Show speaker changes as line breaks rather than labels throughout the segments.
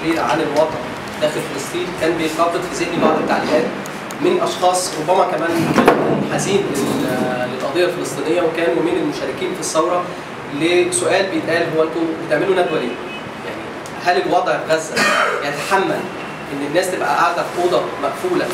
التحرير عن الوطن داخل فلسطين كان بيخاطب في ذهني بعض التعليقات من اشخاص ربما كمان كان حزين لل- للقضيه الفلسطينيه وكانوا من المشاركين في الثوره لسؤال بيتقال هو انتوا بتعملوا ندوه ليه؟ يعني هل الوضع في غزه يتحمل ان الناس تبقى قاعده في اوضه مقفوله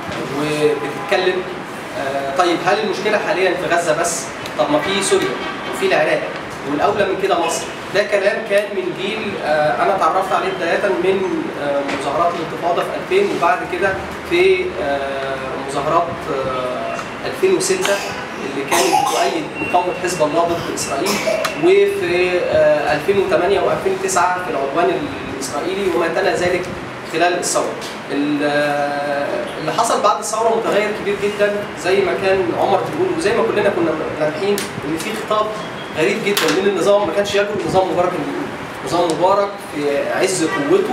وبتتكلم آه، طيب هل المشكله حاليا في غزه بس؟ طب ما في سوريا وفي العراق والاولى من كده مصر ده كلام كان من جيل آه، انا اتعرفت عليه بدايه من آه، مظاهرات الانتفاضه في 2000 وبعد كده في آه، مظاهرات آه، 2006 اللي كانت بتؤيد مقاومه حزب الله ضد اسرائيل وفي آه، 2008 و2009 في العدوان الاسرائيلي وما تلا ذلك خلال الثوره. ال- آه، اللي حصل بعد الثوره متغير كبير جدا زي ما كان عمر بيقول وزي ما كلنا كنا لامحين ان في خطاب غريب جدا من النظام ما كانش يجرؤ نظام مبارك انه يقول. نظام مبارك في عز قوته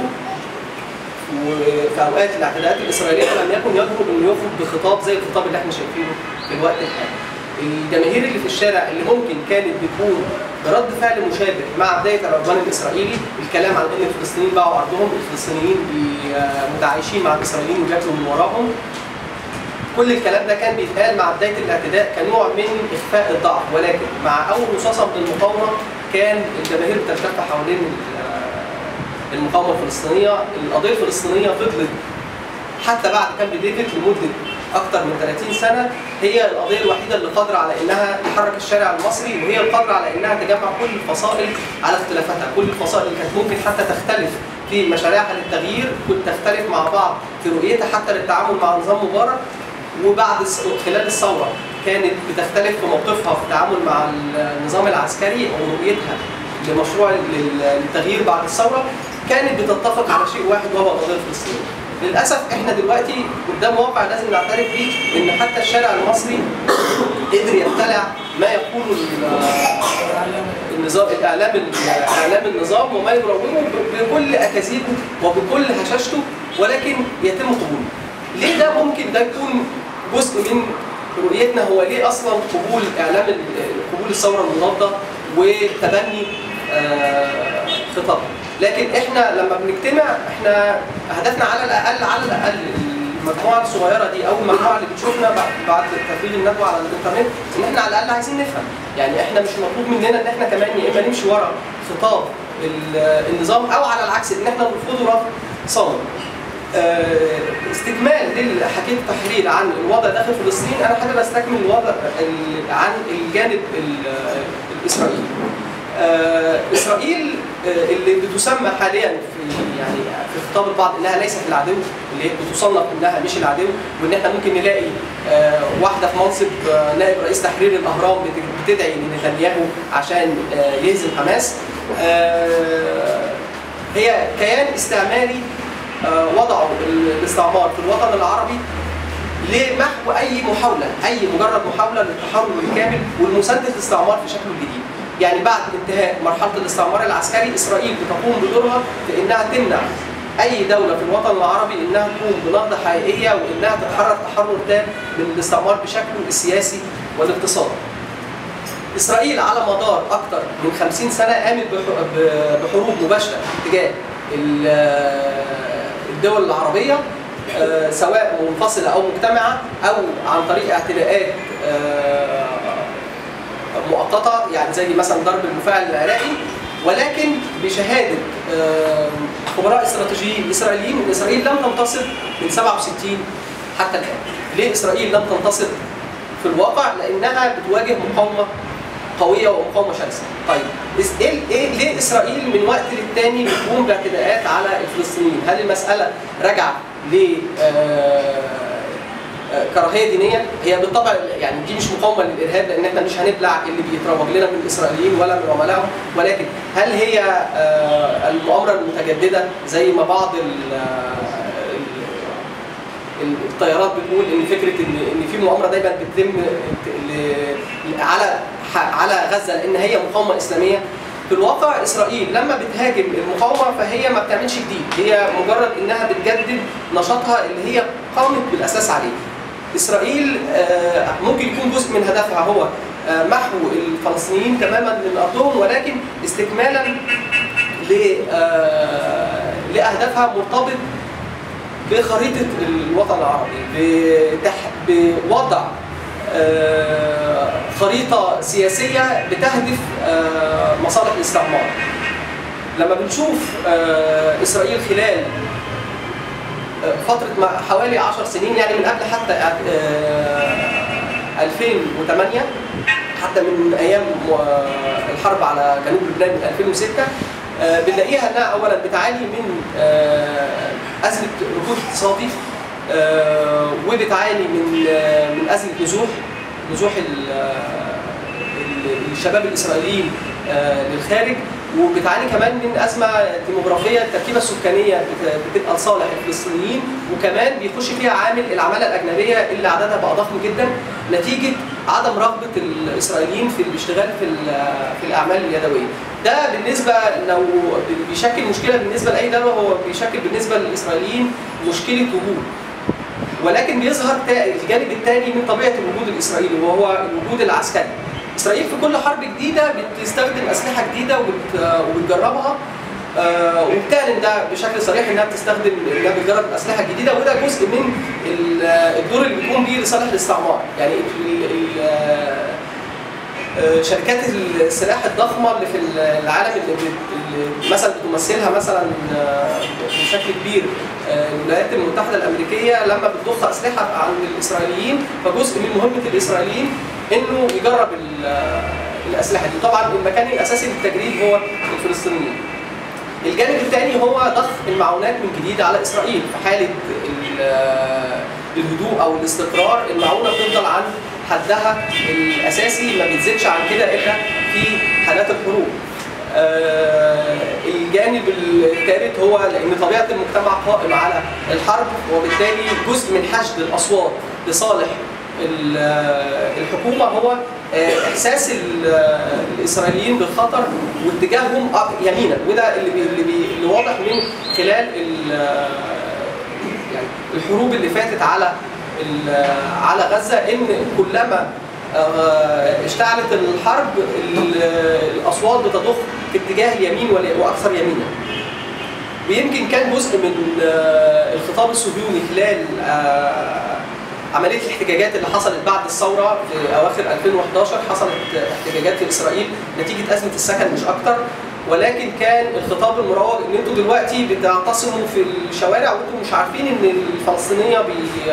وفي اوقات الاعتداءات الاسرائيليه لم يكن يجرؤ انه يخرج بخطاب زي الخطاب اللي احنا شايفينه في الوقت الحالي. الجماهير اللي في الشارع اللي ممكن كانت بتكون برد فعل مشابه مع بدايه العدوان الاسرائيلي الكلام عن ان الفلسطينيين باعوا ارضهم الفلسطينيين بي- متعايشين مع الاسرائيليين وبياكلوا من وراهم كل الكلام ده كان بيتقال مع بدايه الاعتداء كنوع من اخفاء الضعف ولكن مع اول رصاصه من المقاومه كان الجماهير بتلتف حوالين ال- المقاومه الفلسطينيه، القضيه الفلسطينيه فضلت حتى بعد كامب ديفيد لمده اكثر من 30 سنه هي القضيه الوحيده اللي قادره على انها تحرك الشارع المصري وهي القادره على انها تجمع كل الفصائل على اختلافاتها، كل الفصائل اللي كانت ممكن حتى تختلف في مشاريعها للتغيير كنت تختلف مع بعض في رؤيتها حتى للتعامل مع نظام مبارك وبعد الس- خلال الثوره كانت بتختلف في موقفها في التعامل مع النظام العسكري او رؤيتها لمشروع لل- للتغيير بعد الثوره كانت بتتفق على شيء واحد وهو القضيه الفلسطينيه. للاسف احنا دلوقتي قدام واقع لازم نعترف بيه ان حتى الشارع المصري قدر يبتلع ما يقوله ال- النظام الاعلام اعلام النظام وما يروجه ب- بكل اكاذيبه وبكل هشاشته ولكن يتم قبوله. ليه ده ممكن ده يكون جزء من رؤيتنا هو ليه اصلا قبول اعلام ال- قبول الثوره المضاده وتبني آه، خطابها لكن احنا لما بنجتمع احنا هدفنا على الاقل على الاقل المجموعه الصغيره دي او المجموعه اللي بتشوفنا بعد بعد تفعيل الندوه على الانترنت ان احنا على الاقل عايزين نفهم يعني احنا مش مطلوب مننا ان احنا كمان يا اما نمشي ورا خطاب ال- النظام او على العكس ان احنا نرفضه رفض صامت آه، استكمال للحكايه التحرير عن الوضع داخل فلسطين انا حابب استكمل الوضع ال- عن الجانب ال- الاسرائيلي. آه، اسرائيل آه، اللي بتسمى حاليا في يعني في خطاب البعض انها ليست العدو اللي هي بتصنف انها مش العدو وان احنا ممكن نلاقي آه، واحده في منصب آه، نائب رئيس تحرير الاهرام بت- بتدعي لنتنياهو عشان آه، يهزم حماس. آه، هي كيان استعماري آه، وضعوا ال- الاستعمار في الوطن العربي لمحو اي محاوله اي مجرد محاوله للتحرر الكامل والمسانده الاستعمار في شكله الجديد. يعني بعد انتهاء مرحله الاستعمار العسكري اسرائيل بتقوم بدورها في انها تمنع اي دوله في الوطن العربي انها تقوم بنهضه حقيقيه وانها تتحرر تحرر تام من الاستعمار بشكله السياسي والاقتصادي. اسرائيل على مدار اكثر من 50 سنه قامت بح- ب- بحروب مباشره تجاه ال- الدول العربيه آه، سواء منفصله او مجتمعه او عن طريق اعتداءات آه، مؤقته يعني زي مثلا ضرب المفاعل العراقي ولكن بشهاده آه، خبراء استراتيجيين اسرائيليين ان اسرائيل لم تنتصر من 67 حتى الان. ليه اسرائيل لم تنتصر في الواقع؟ لانها بتواجه مقاومه قويه ومقاومه شرسه. طيب إس- ايه ايه ليه اسرائيل من وقت للتاني بتقوم باعتداءات على الفلسطينيين؟ هل المساله راجعه ل آه، آه، كراهيه دينيه هي بالطبع يعني دي مش مقاومه للارهاب لان احنا مش هنبلع اللي بيتروج لنا من الاسرائيليين ولا من عملائهم ولكن هل هي آه، المؤامره المتجدده زي ما بعض ال- آه، ال- الطيارات بتقول ان فكره ان ان في مؤامره دايما بتتم ل- على ح- على غزه لان هي مقاومه اسلاميه في الواقع اسرائيل لما بتهاجم المقاومه فهي ما بتعملش جديد هي مجرد انها بتجدد نشاطها اللي هي قامت بالاساس عليه اسرائيل آه، ممكن يكون جزء من هدفها هو آه، محو الفلسطينيين تماما من ارضهم ولكن استكمالا ل آه، لاهدافها مرتبط بخريطه الوطن العربي بتح... بوضع آه، خريطه سياسيه بتهدف آه، مصالح الاستعمار لما بنشوف آه، اسرائيل خلال فتره ما- حوالي 10 سنين يعني من قبل حتى آه، 2008 حتى من ايام آه، الحرب على جنوب لبنان من 2006 آه، بنلاقيها انها اولا بتعاني من آه، ازمه ركود اقتصادي آه، وبتعاني من آه، من ازمه نزوح نزوح ال- ال- الشباب الاسرائيليين آه، للخارج وبتعاني كمان من ازمه ديموغرافيه التركيبه السكانيه بت- بتبقى لصالح الفلسطينيين وكمان بيخش فيها عامل العماله الاجنبيه اللي عددها بقى ضخم جدا نتيجه عدم رغبه الاسرائيليين في الاشتغال في ال- في الاعمال اليدويه. ده بالنسبه لو بيشكل مشكله بالنسبه لاي دوله هو بيشكل بالنسبه للاسرائيليين مشكله وجود. ولكن بيظهر تا- الجانب الثاني من طبيعه الوجود الاسرائيلي وهو الوجود العسكري. اسرائيل في كل حرب جديده بتستخدم اسلحه جديده وبت- وبتجربها آه، وبتعلن ده بشكل صريح انها بتستخدم انها بتجرب الاسلحه الجديده وده جزء من ال- الدور اللي بتقوم بيه لصالح الاستعمار، يعني ال- ال- آه، شركات السلاح الضخمه اللي في العالم اللي, بت- اللي مثلا بتمثلها مثلا آه، بشكل كبير آه، الولايات المتحده الامريكيه لما بتضخ اسلحه عند الاسرائيليين فجزء من مهمه الاسرائيليين انه يجرب ال- آه، الاسلحه دي، طبعا المكان الاساسي للتجريب هو الفلسطينيين. الجانب الثاني هو ضخ المعونات من جديد على اسرائيل في حاله ال- آه، الهدوء او الاستقرار المعونه بتفضل عند حدها الاساسي ما بتزيدش عن كده الا في حالات الحروب. آه، الجانب الثالث هو لان طبيعه المجتمع قائم على الحرب وبالتالي جزء من حشد الاصوات لصالح ال- آه، الحكومه هو آه، احساس ال- آه، الاسرائيليين بالخطر واتجاههم أق- يمينا وده اللي بي اللي, بي اللي واضح من خلال ال- آه، يعني الحروب اللي فاتت على ال- على غزه ان كلما آه، اشتعلت الحرب ال- الاصوات بتضخ في اتجاه اليمين وال- واكثر يمينا. ويمكن كان جزء من آه، الخطاب الصهيوني خلال آه، عمليه الاحتجاجات اللي حصلت بعد الثوره في اواخر 2011 حصلت احتجاجات في اسرائيل نتيجه ازمه السكن مش اكتر ولكن كان الخطاب المروج ان انتوا دلوقتي بتعتصموا في الشوارع وانتوا مش عارفين ان الفلسطينيه بي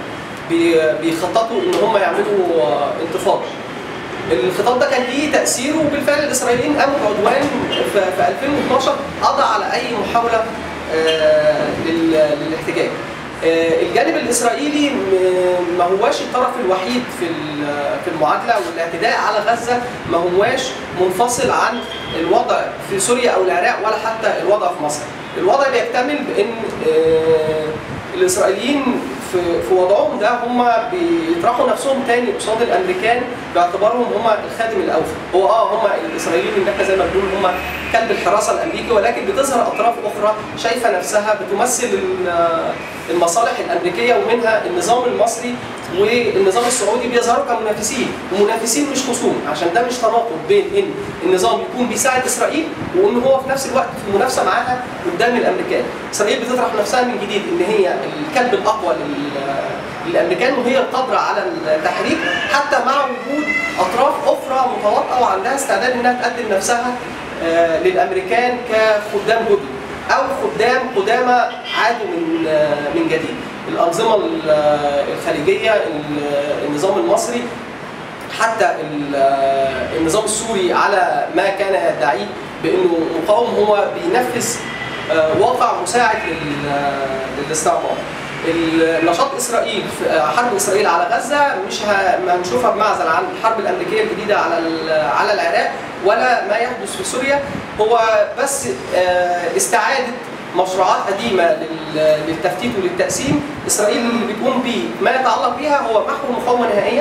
بي- بيخططوا ان هم يعملوا آه، انتفاضه. الخطاب ده كان ليه تاثيره وبالفعل الاسرائيليين قاموا بعدوان في في 2012 قضى على اي محاوله آه، لل- للاحتجاج. آه، الجانب الاسرائيلي م- ما هواش الطرف الوحيد في ال- في المعادله والاعتداء على غزه ما هواش منفصل عن الوضع في سوريا او العراق ولا حتى الوضع في مصر. الوضع بيكتمل بان آه، الاسرائيليين في في وضعهم ده هم بيطرحوا نفسهم تاني قصاد الامريكان باعتبارهم هم الخادم الاوفى هو اه هم الاسرائيليين ان احنا زي ما بنقول هم كلب الحراسه الامريكي ولكن بتظهر اطراف اخرى شايفه نفسها بتمثل ال- المصالح الامريكيه ومنها النظام المصري والنظام السعودي بيظهروا كمنافسين ومنافسين مش خصوم عشان ده مش تناقض بين ان النظام يكون بيساعد اسرائيل وان هو في نفس الوقت في منافسه معاها قدام الامريكان اسرائيل بتطرح نفسها من جديد ان هي الكلب الاقوى لل- للامريكان وهي القادره على التحريك حتى مع وجود اطراف اخرى متواطئه وعندها استعداد انها تقدم نفسها آه، للامريكان كخدام جدد او خدام قدامى عادوا من آه، من جديد الانظمه ال- آه، الخليجيه ال- النظام المصري حتى ال- آه، النظام السوري على ما كان يدعيه بانه مقاوم هو بينفذ آه، واقع مساعد لل- آه، للاستعمار. النشاط اسرائيل في آه، حرب اسرائيل على غزه مش ه- ما هنشوفها بمعزل عن الحرب الامريكيه الجديده على ال- على العراق ولا ما يحدث في سوريا هو بس آه، استعاده مشروعات قديمه لل- للتفتيت وللتقسيم اسرائيل اللي بتقوم به ما يتعلق بها هو محو المقاومه نهائيا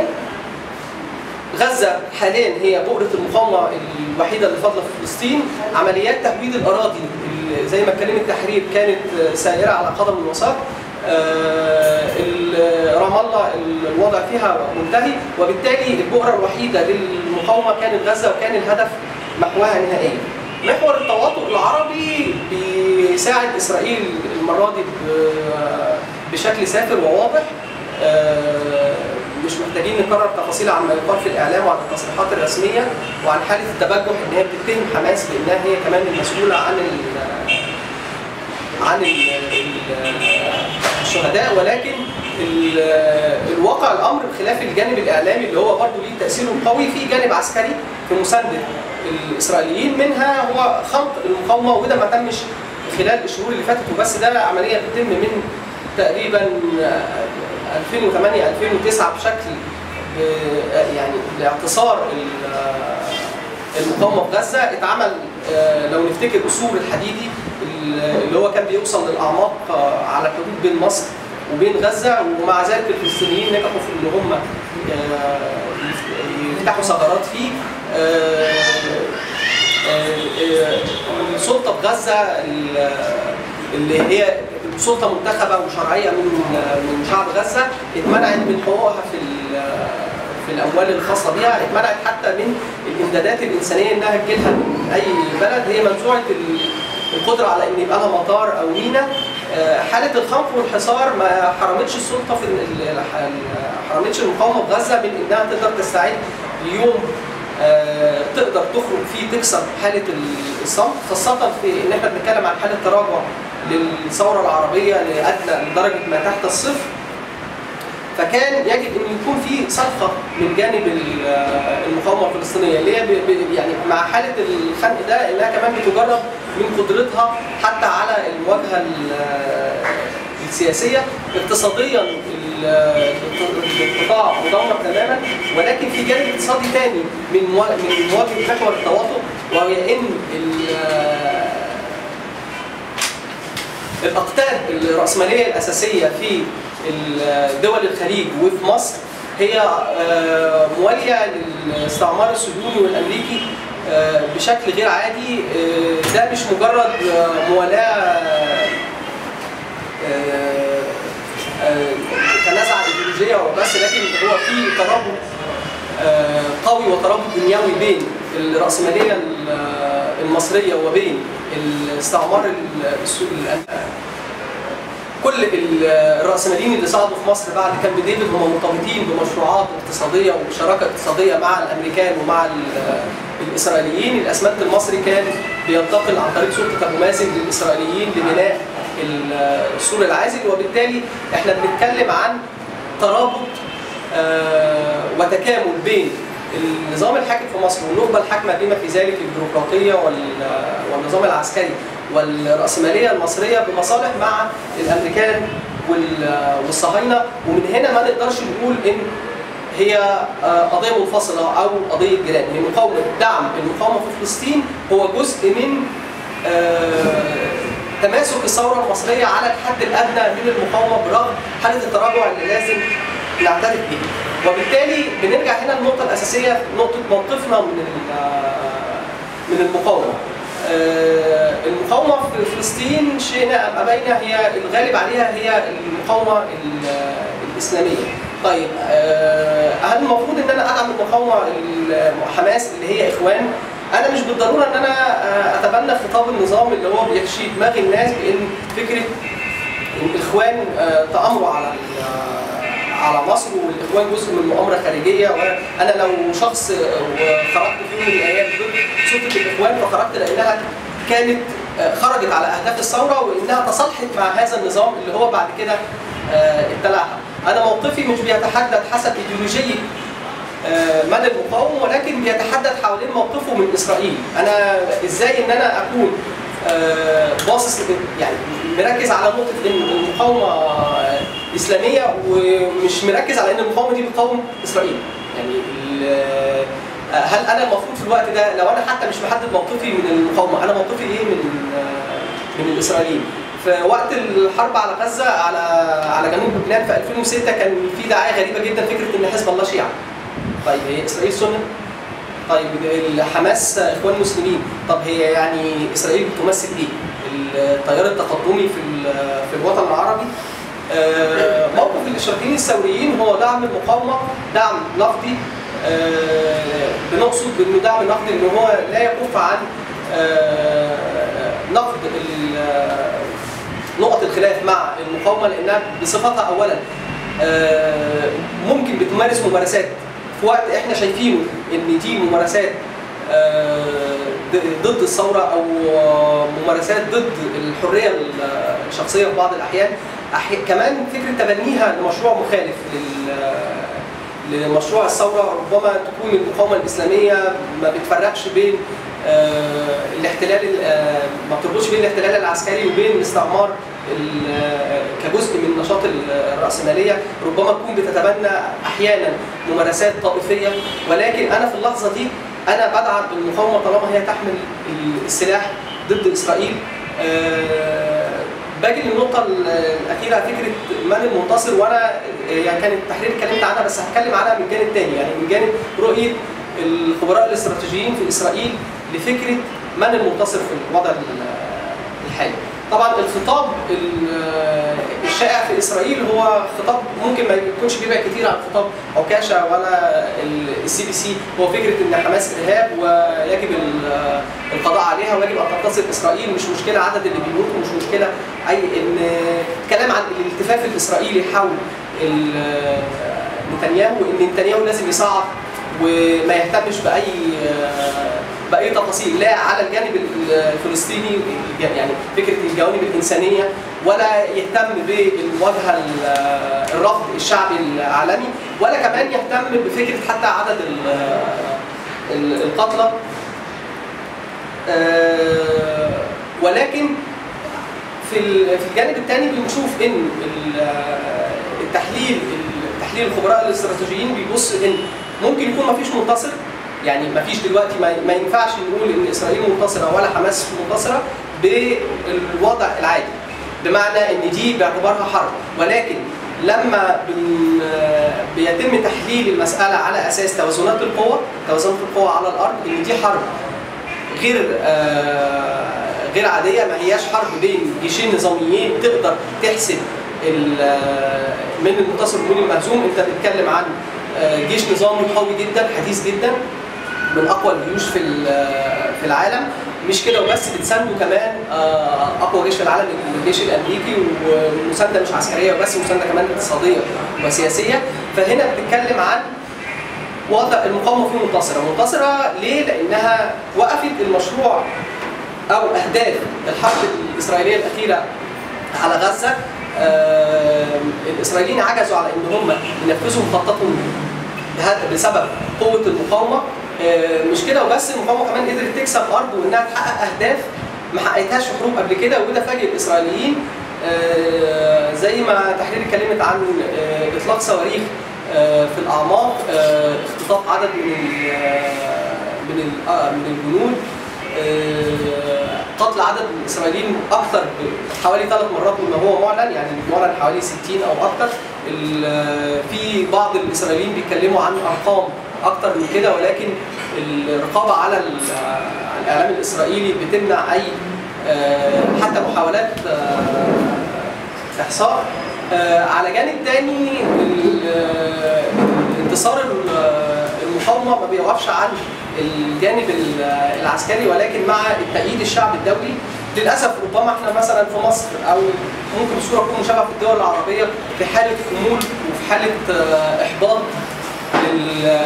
غزه حاليا هي بؤره المقاومه الوحيده اللي فاضله في فلسطين عمليات تهويد الاراضي اللي زي ما اتكلم التحرير كانت سائره على قدم وساق آه، ال- رام الله الوضع فيها منتهي وبالتالي البؤره الوحيده للمقاومه كانت غزه وكان الهدف محوها نهائيا محور التواطؤ العربي بي بيساعد اسرائيل المره دي ب- بشكل سافر وواضح آه، مش محتاجين نكرر تفاصيل عن ما يقال في الاعلام وعن التصريحات الرسميه وعن حاله التبجح ان هي بتتهم حماس بانها هي كمان المسؤوله عن ال- عن ال- ال- الشهداء ولكن ال- الواقع الامر بخلاف الجانب الاعلامي اللي هو برضه ليه تاثيره القوي في جانب عسكري في مسانده الاسرائيليين منها هو خنق المقاومه وده ما تمش خلال الشهور اللي فاتت وبس ده عمليه بتتم من تقريبا 2008 2009 بشكل آه، يعني لاعتصار ال- المقاومه في غزه اتعمل آه، لو نفتكر اسور الحديدي اللي هو كان بيوصل للاعماق آه، على الحدود بين مصر وبين غزه ومع ذلك الفلسطينيين نجحوا في ان هم آه، يفتحوا ثغرات فيه آه، آه، آه، السلطه في غزه ال- اللي هي سلطه منتخبه وشرعيه من من شعب غزه اتمنعت من حقوقها في ال- في الاموال الخاصه بها اتمنعت حتى من الامدادات الانسانيه انها تجيلها من اي بلد هي منزوعه ال- القدره على ان يبقى لها مطار او ميناء آه، حاله الخنق والحصار ما حرمتش السلطه في ال- ال- ال- حرمتش المقاومه في غزه من انها تقدر تستعد ليوم آه، تقدر تخرج فيه تكسر حاله الصمت خاصه في ان احنا بنتكلم عن حاله تراجع للثوره العربيه لادنى لدرجه ما تحت الصفر فكان يجب ان يكون في صفقه من جانب ال- المقاومه الفلسطينيه اللي هي ب- ب- يعني مع حاله الخنق ده انها كمان بتجرب من قدرتها حتى على المواجهه ال- السياسيه اقتصاديا ال- القطاع مدمر تماما ولكن في جانب اقتصادي ثاني من موا- من مواجهه محور التواطؤ وهي ان ال- الاقطاب الراسماليه الاساسيه في دول الخليج وفي مصر هي آه، مواليه للاستعمار الصهيوني والامريكي آه، بشكل غير عادي آه، ده مش مجرد آه، موالاه آه، آه، كنزعه ايديولوجيه وبس لكن هو في ترابط آه، قوي وترابط دنيوي بين الرأسمالية ال- المصرية وبين الاستعمار ال- السو- الأم- كل ال- الرأسماليين اللي صعدوا في مصر بعد كامب ديفيد هم مرتبطين بمشروعات اقتصادية وشراكة اقتصادية مع الأمريكان ومع ال- الإسرائيليين الأسمنت المصري كان بينتقل عن طريق سلطة أبو مازن للإسرائيليين لبناء ال- السور العازل وبالتالي احنا بنتكلم عن ترابط آه، وتكامل بين النظام الحاكم في مصر والنخبه الحاكمه بما في ذلك البيروقراطيه وال- والنظام العسكري والراسماليه المصريه بمصالح مع الامريكان وال- والصهاينه ومن هنا ما نقدرش نقول ان هي آه، قضيه منفصله او قضيه جيران هي مقاومه دعم المقاومه في فلسطين هو جزء من آه، تماسك الثوره المصريه على الحد الادنى من المقاومه برغم حاله التراجع اللي لازم نعترف بيها وبالتالي بنرجع هنا للنقطه الاساسيه نقطه موقفنا من ال- من المقاومه آه، المقاومه في فلسطين شئنا ام ابينا هي الغالب عليها هي المقاومه ال- الاسلاميه طيب آه، هل المفروض ان انا ادعم المقاومه ال- حماس اللي هي اخوان انا مش بالضروره ان انا آه، اتبنى خطاب النظام اللي هو بيحشي دماغ الناس بان فكره إن الاخوان آه، تامروا على ال- على مصر والاخوان جزء من مؤامره خارجيه وانا لو شخص آه، خرجت في يوم من الايام ضد سلطه الاخوان فخرجت لانها كانت آه، خرجت على اهداف الثوره وانها تصالحت مع هذا النظام اللي هو بعد كده آه، ابتلعها. انا موقفي مش بيتحدد حسب ايديولوجيه آه، من المقاوم ولكن بيتحدد حوالين موقفه من اسرائيل انا ازاي ان انا اكون آه، باصص يعني مركز على نقطه ان المقاومه آه، اسلاميه ومش مركز على ان المقاومه دي بتقاوم اسرائيل يعني ال- آه، هل انا المفروض في الوقت ده لو انا حتى مش محدد موقفي من المقاومه انا موقفي ايه من آه، من الاسرائيليين في وقت الحرب على غزه على على جنوب لبنان في 2006 كان في دعايه غريبه جدا فكره ان حزب الله شيعه طيب هي اسرائيل سنه طيب حماس اخوان مسلمين طب هي يعني اسرائيل بتمثل ايه التيار التقدمي في ال- في الوطن العربي آه، موقف الاشراكيين الثوريين هو دعم المقاومه دعم نقدي آه، بنقصد بانه دعم نقدي ان هو لا يكف عن آه، نقد ال- نقط الخلاف مع المقاومه لانها بصفتها اولا آه، ممكن بتمارس ممارسات في وقت احنا شايفينه ان دي ممارسات آه، ضد ضد الثوره او آه، ممارسات ضد الحريه الشخصيه في بعض الاحيان أحي... كمان فكره تبنيها لمشروع مخالف لل لمشروع الثوره ربما تكون المقاومه الاسلاميه ما بتفرقش بين آه، الاحتلال ال- آه، ما بتربطش بين الاحتلال العسكري وبين الاستعمار ال- آه، كجزء من نشاط ال- الرأسمالية ربما تكون بتتبنى أحيانا ممارسات طائفية ولكن أنا في اللحظة دي أنا بدعم المقاومة طالما هي تحمل ال- السلاح ضد إسرائيل آه، باجي للنقطة ال- الأخيرة فكرة من المنتصر وأنا يعني كان التحرير اتكلمت عنها بس هتكلم عنها من جانب تاني يعني من جانب رؤية الخبراء الاستراتيجيين في إسرائيل لفكرة من المنتصر في الوضع ال- الحالي. طبعا الخطاب ال- الشائع في اسرائيل هو خطاب ممكن ما يكونش بيبعد كتير عن خطاب عكاشه ولا السي بي سي هو فكره ان حماس ارهاب ويجب ال- القضاء عليها ويجب ان تنتصر اسرائيل مش مشكله عدد اللي بيموتوا مش مشكله اي ان كلام عن الالتفاف الاسرائيلي حول ال- نتنياهو ان نتنياهو لازم يصعد وما يهتمش باي باي تفاصيل لا على الجانب الفلسطيني يعني فكره الجوانب الانسانيه ولا يهتم بالمواجهه ال- الرفض الشعبي العالمي ولا كمان يهتم بفكره حتى عدد ال- ال- القتلى آه، ولكن في ال- في الجانب الثاني بنشوف ان ال- التحليل تحليل الخبراء الاستراتيجيين بيبص ان ممكن يكون ما فيش منتصر يعني ما فيش دلوقتي ما, ما ينفعش نقول ان اسرائيل منتصره ولا حماس منتصره بالوضع العادي بمعنى ان دي باعتبارها حرب ولكن لما بن بيتم تحليل المساله على اساس توازنات القوى توازنات القوى على الارض ان دي حرب غير آه، غير عاديه ما هياش حرب بين جيشين نظاميين تقدر تحسب ال- آه، من المنتصر ومن المهزوم انت بتتكلم عن آه، جيش نظامي قوي جدا حديث جدا من اقوى الجيوش في ال- في العالم مش كده وبس بتسانده كمان آه، اقوى جيش في العالم الجيش الامريكي ومسانده مش عسكريه وبس مسانده كمان اقتصاديه وسياسيه فهنا بتتكلم عن وضع المقاومه فيه منتصره، منتصره ليه؟ لانها وقفت المشروع او اهداف الحرب الاسرائيليه الاخيره على غزه آه، الاسرائيليين عجزوا على ان هم ينفذوا مخططهم بهذا- بسبب قوه المقاومه آه، مش كده وبس المقاومه كمان قدرت تكسب ارض وانها تحقق اهداف ما حققتهاش في حروب قبل كده وده فاجئ الاسرائيليين آه، زي ما تحرير اتكلمت عن آه، اطلاق صواريخ آه، في الاعماق آه، اختطاف عدد من ال- من ال- آه، من الجنود آه، قتل عدد من الاسرائيليين اكثر حوالي ثلاث مرات مما هو معلن يعني معلن حوالي 60 او اكثر ال- في بعض الاسرائيليين بيتكلموا عن ارقام اكثر من كده ولكن الرقابه على ال- الاعلام الاسرائيلي بتمنع اي آه، حتى محاولات آه، احصاء آه، على جانب تاني ال- آه، انتصار ال- المقاومه ما بيوقفش عن الجانب ال- العسكري ولكن مع التأييد الشعب الدولي للاسف ربما احنا مثلا في مصر او ممكن الصوره تكون مشابهه في الدول العربيه في حاله خمول وفي حاله آه، احباط لل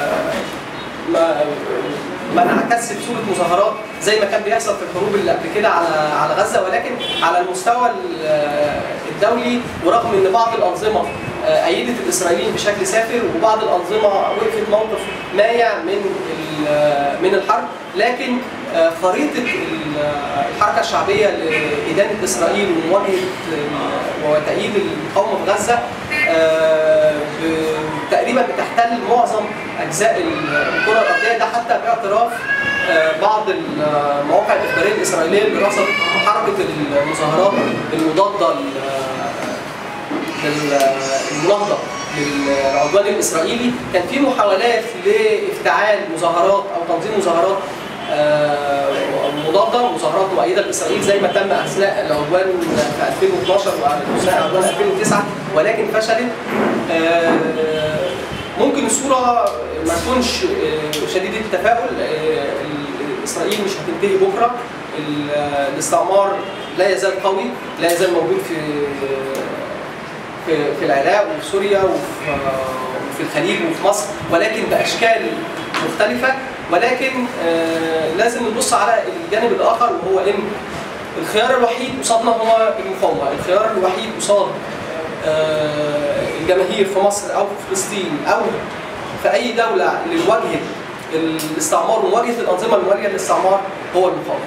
ما ما انعكسش بصوره مظاهرات زي ما كان بيحصل في الحروب اللي قبل كده على على غزه ولكن على المستوى ال- الدولي ورغم ان بعض الانظمه آه، ايدت الاسرائيليين بشكل سافر وبعض الانظمه وقفت موقف مايع من ال- من الحرب لكن آه، خريطه ال- الحركه الشعبيه لادانه اسرائيل ومواجهه ال- وتأييد المقاومه في غزه آه، ب- تقريبا بتحتل معظم اجزاء الكره الارضيه ده حتى باعتراف آه، بعض المواقع الاخباريه الاسرائيليه اللي رصدت حركه المظاهرات المضاده لل- للمناهضه للعدوان الاسرائيلي كان في محاولات لافتعال مظاهرات او تنظيم مظاهرات آه، مضاده مظاهرات مؤيده لاسرائيل زي ما تم اثناء العدوان في 2012 واثناء عدوان 2009 ولكن فشلت آه، ممكن الصوره ما تكونش آه، شديده التفاؤل آه، اسرائيل مش هتنتهي بكره ال- الاستعمار لا يزال قوي لا يزال موجود في في في العراق وفي سوريا وفي وفي الخليج وفي مصر ولكن باشكال مختلفه ولكن آه، لازم نبص على الجانب الاخر وهو ان الخيار الوحيد قصادنا هو المقاومه، الخيار الوحيد قصاد آه، الجماهير في مصر او في فلسطين او في اي دوله لمواجهه الاستعمار ومواجهه الانظمه المواجهه للاستعمار هو المقاومه.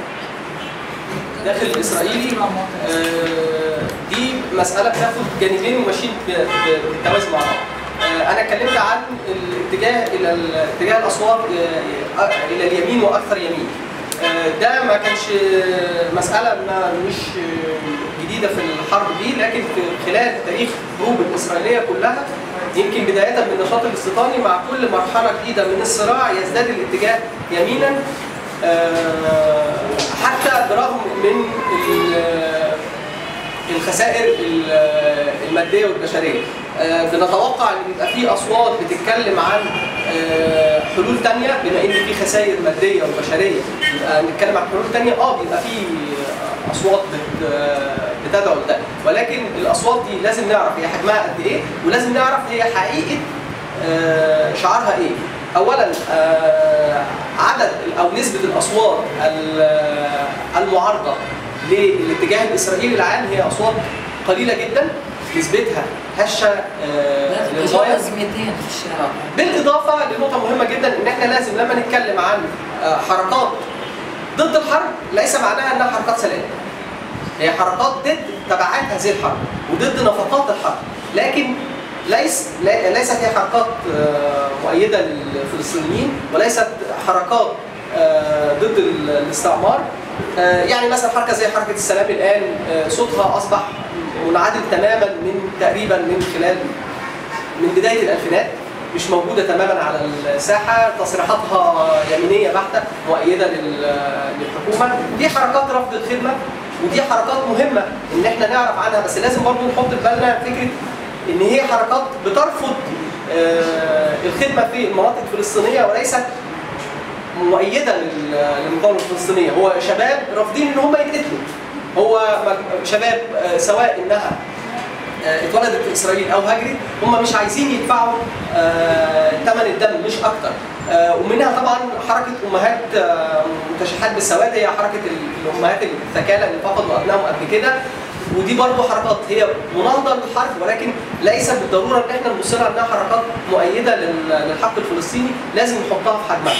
داخل الاسرائيلي آه، دي مساله بتاخد جانبين وماشيين ب- ب- بالتوازي مع بعض. آه، انا اتكلمت عن الاتجاه الى ال- اتجاه الاصوات آه، آه، الى اليمين واكثر يمين. آه، ده ما كانش مساله ما مش آه، جديده في الحرب دي لكن في خلال تاريخ الحروب الاسرائيليه كلها يمكن بدايه من النشاط الاستيطاني مع كل مرحله جديده من الصراع يزداد الاتجاه يمينا آه، حتى برغم من ال- الخسائر ال- الماديه والبشريه آه، بنتوقع ان يبقى في اصوات بتتكلم عن آه، حلول تانية بما ان في خسائر ماديه وبشريه يبقى نتكلم عن حلول تانية اه بيبقى في اصوات بت- آه، بتدعو لده ولكن الاصوات دي لازم نعرف هي حجمها قد ايه ولازم نعرف هي حقيقه آه، شعارها ايه اولا آه، عدد او نسبه الاصوات ال- المعارضه للاتجاه الاسرائيلي العام هي اصوات قليله جدا نسبتها هشه آه، للغايه
تجاوز 200 في الشارع
بالاضافه لنقطه مهمه جدا ان احنا لازم لما نتكلم عن آه، حركات ضد الحرب ليس معناها انها حركات سلام هي حركات ضد تبعات هذه الحرب وضد نفقات الحرب لكن ليس لا- ليست هي حركات آه، مؤيده للفلسطينيين وليست حركات آه، ضد ال- الاستعمار آه، يعني مثلا حركه زي حركه السلام الان آه، صوتها اصبح منعدم تماما من تقريبا من خلال من بدايه الالفينات مش موجوده تماما على الساحه تصريحاتها يمينيه بحته مؤيده لل- للحكومه دي حركات رفض الخدمه ودي حركات مهمه ان احنا نعرف عنها بس لازم برضو نحط في بالنا فكره ان هي حركات بترفض آه، الخدمه في المناطق الفلسطينيه وليست مؤيده لل- للمقاومه الفلسطينيه هو شباب رافضين ان هم يتقتلوا هو مج- شباب آه، سواء انها آه، اتولدت في اسرائيل او هاجرت هم مش عايزين يدفعوا آه، ثمن الدم مش اكتر آه، ومنها طبعا حركه امهات آه، متشحات بالسواد هي حركه ال- الامهات الثكالى اللي فقدوا ابنائهم قبل كده ودي برضه حركات هي مناهضه للحرب ولكن ليس بالضروره ان احنا نبص لها انها حركات مؤيده لل- للحق الفلسطيني لازم نحطها في حجمها.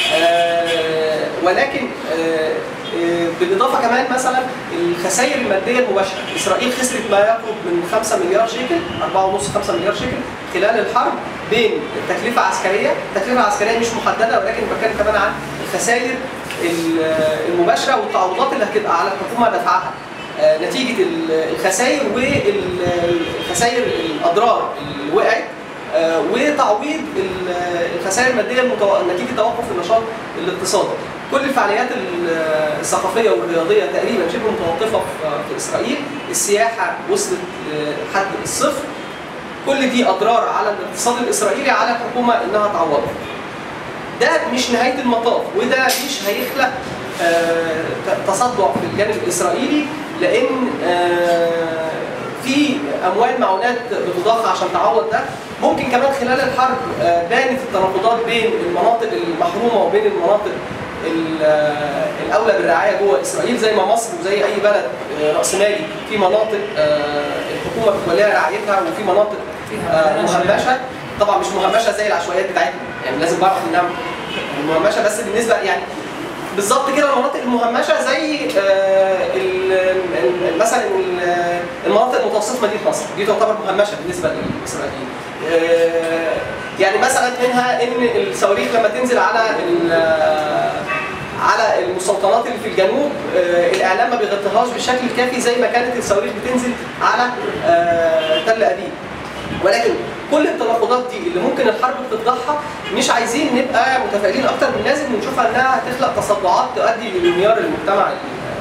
آه، ولكن آه، آه، بالاضافه كمان مثلا الخسائر الماديه المباشره، اسرائيل خسرت ما يقرب من 5 مليار شيكل 4.5 5 مليار شيكل خلال الحرب بين تكلفه عسكريه، تكلفه عسكريه مش محدده ولكن بتكلم كمان عن الخسائر ال- المباشره والتعويضات اللي هتبقى على الحكومه دفعها. آه، نتيجه ال- الخسائر والخسائر الاضرار اللي وقعت آه، وتعويض ال- الخسائر الماديه المتو- نتيجه توقف النشاط الاقتصادي. كل الفعاليات ال- الثقافيه والرياضيه تقريبا شبه متوقفه في في اسرائيل، السياحه وصلت لحد الصفر. كل دي اضرار على الاقتصاد الاسرائيلي على الحكومه انها تعوضها. ده مش نهايه المطاف وده مش هيخلق آه، ت- تصدع في الجانب الاسرائيلي لان آه، في اموال معونات بتضخ عشان تعوض ده ممكن كمان خلال الحرب آه، بانت التناقضات بين المناطق المحرومه وبين المناطق ال- آه، الاولى بالرعايه جوه اسرائيل زي ما مصر وزي اي بلد آه، راسمالي في مناطق آه، الحكومه بتوليها رعايتها وفي مناطق آه، مهمشه طبعا مش مهمشه زي العشوائيات بتاعتنا يعني لازم بعرف انها مهمشه بس بالنسبه يعني بالظبط كده المناطق المهمشه زي آه، ال- ال- مثلا ال- المناطق المتوسطه مدينه نصر دي تعتبر مهمشه بالنسبه للاسرائيليين آه، يعني مثلا منها ان الصواريخ لما تنزل على ال- على المستوطنات اللي في الجنوب آه، الاعلام ما بيغطيهاش بالشكل الكافي زي ما كانت الصواريخ بتنزل على آه، تل ابيب ولكن كل التناقضات دي اللي ممكن الحرب بتفضحها مش عايزين نبقى متفائلين اكتر من اللازم ونشوفها انها هتخلق تصدعات تؤدي لانهيار المجتمع ال-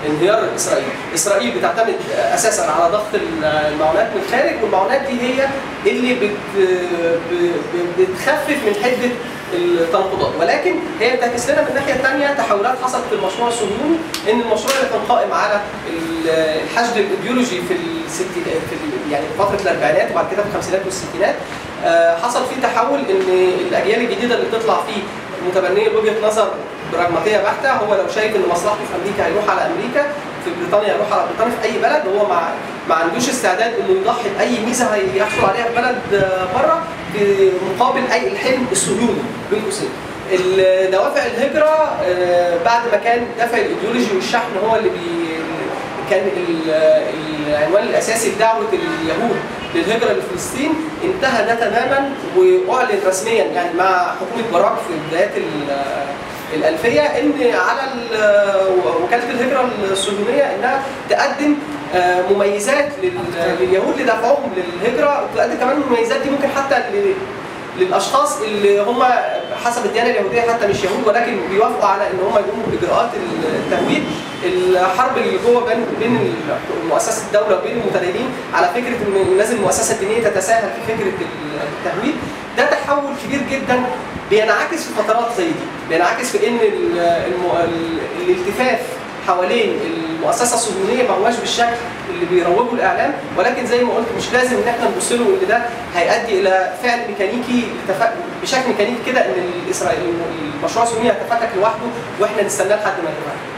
انهيار اسرائيل، اسرائيل بتعتمد اساسا على ضغط المعونات من الخارج والمعونات دي هي اللي بت ب- بتخفف من حده التناقضات ولكن هي بتعكس لنا من الناحيه الثانيه تحولات حصلت في المشروع الصهيوني ان المشروع اللي كان قائم على ال- الحشد الايديولوجي في الستينات في ال- يعني في فتره الاربعينات وبعد كده في الخمسينات والستينات آه، حصل فيه تحول ان الاجيال الجديده اللي بتطلع فيه متبنيه لوجهه نظر براجماتيه بحته هو لو شايف ان مصلحته في امريكا هيروح على امريكا في بريطانيا يروح على بريطانيا في اي بلد هو ما ما عندوش استعداد انه يضحي باي ميزه هيحصل عليها في بلد آه، بره مقابل اي الحلم الصهيوني بين قوسين. ال- دوافع الهجره آه، بعد ما كان دافع الايديولوجي والشحن هو اللي بي كان ال- العنوان الاساسي لدعوه اليهود للهجره لفلسطين انتهى ده تماما واعلن رسميا يعني مع حكومه باراك في بدايات ال- الألفية إن على ال- وكالة الهجرة الصهيونية إنها تقدم آه، مميزات لل- لليهود لدفعهم للهجرة وتقدم كمان المميزات دي ممكن حتى ل- للأشخاص اللي هم حسب الديانة اليهودية حتى مش يهود ولكن بيوافقوا على إن هم يقوموا بإجراءات التهويد الحرب اللي جوه بين بين مؤسسة الدولة وبين المتدينين على فكرة إن لازم المؤسسة الدينية تتساهل في فكرة التهويد ده تحول كبير جدا بينعكس في فترات زي دي بينعكس في ان ال- الم- ال- الالتفاف حوالين المؤسسه الصهيونيه ما هواش بالشكل اللي بيروجه الاعلام ولكن زي ما قلت مش لازم ان احنا نبص له ان ده هيؤدي الى فعل ميكانيكي يتف- بشكل ميكانيكي كده ان الاسرائيل المشروع الصهيوني هيتفكك لوحده واحنا نستناه لحد ما يتفكك